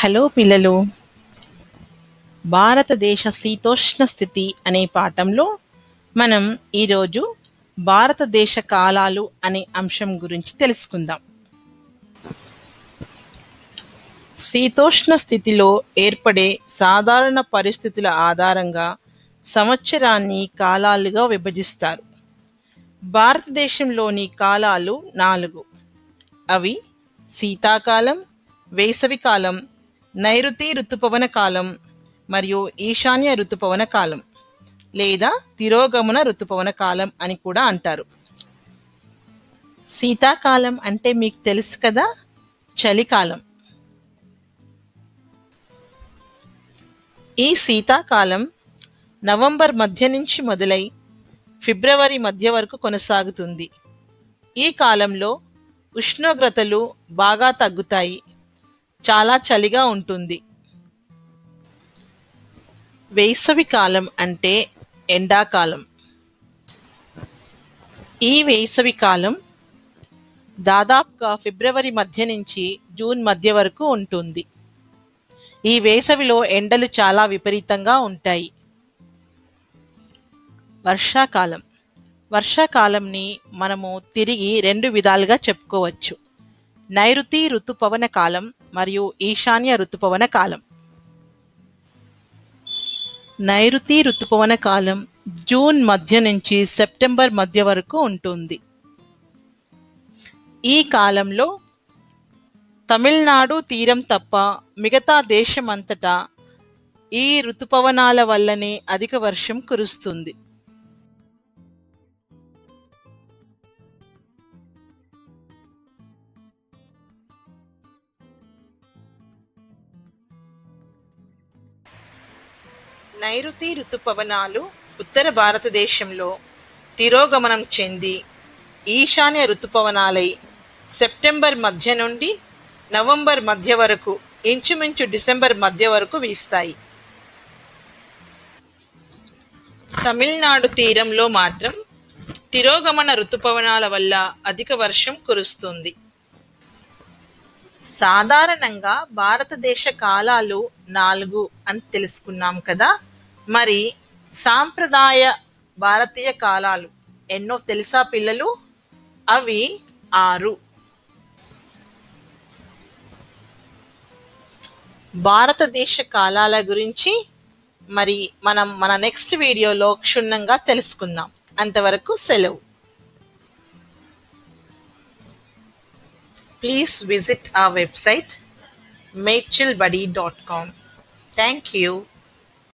Hello పిల్లలు భారతదేశ శీతోష్ణ స్థితి అనే పాఠంలో మనం ఈరోజు భారతదేశ కాలాలు అనే అంశం గురించి తెలుసుకుందాం శీతోష్ణ స్థితిలో ఏర్పడే సాధారణ పరిస్థితుల ఆధారంగా సంవత్సరాన్ని కాలాలుగా విభజిస్తారు భారతదేశంలోని కాలాలు నాలుగు అవి శీతాకాలం వేసవికాలం నైరుతి ఋతుపవన కాలం మరియు ఈశాన్య ఋతుపవన కాలం లేదా తిరోగమన ఋతుపవన కాలం అని కూడా అంటారు శీతాకాలం అంటే మీకు తెలుసు కదా చలికాలం ఈ శీతాకాలం నవంబర్ మధ్య నుంచి మొదలై ఫిబ్రవరి మధ్య వరకు కొనసాగుతుంది ఈ కాలంలో ఉష్ణోగ్రతలు బాగా తగ్గుతాయి చాలా చలిగా ఉంటుంది వేసవి కాలం అంటే ఎండాకాలం ఈ వేసవి కాలం దాదాపుగా ఫిబ్రవరి మధ్య నుంచి జూన్ మధ్య వరకు ఉంటుంది ఈ వేసవిలో ఎండలు చాలా విపరీతంగా ఉంటాయి వర్షాకాలం వర్షాకాలంని మనము తిరిగి రెండు విధాలుగా చెప్పుకోవచ్చు నైరుతి ఋతుపవన కాలం మరియు ఈశాన్య ఋతుపవన కాలం నైరుతి ఋతుపవన కాలం జూన్ మధ్య నుంచి సెప్టెంబర్ మధ్య వరకు ఉంటుంది ఈ కాలంలో తమిళనాడు తీరం తప్ప మిగతా దేశమంతటా ఈ ఋతుపవనాల వల్లనే అధిక వర్షం కురుస్తుంది నైరుతి ఋతుపవనాలు ఉత్తర భారతదేశంలో తిరోగమనం చెంది ఈశాన్య ఋతుపవనాలై సెప్టెంబర్ మధ్య నుండి నవంబర్ మధ్య వరకు ఇంచుమించు డిసెంబర్ మధ్య వరకు వీస్తాయి తమిళనాడు తీరంలో మాత్రం తిరోగమన ఋతుపవనాల వల్ల అధిక వర్షం కురుస్తుంది సాధారణంగా భారతదేశ కాలాలు నాలుగు అని తెలుసుకున్నాం కదా మరి సాంప్రదాయ భారతీయ కాలాలు ఎన్నో తెలుసా పిల్లలు అవి ఆరు భారతదేశ కాలాల గురించి మరి మనం మన నెక్స్ట్ వీడియోలో క్షుణ్ణంగా తెలుసుకుందాం అంతవరకు సెలవు please visit our website matechillbuddy.com. Thank you.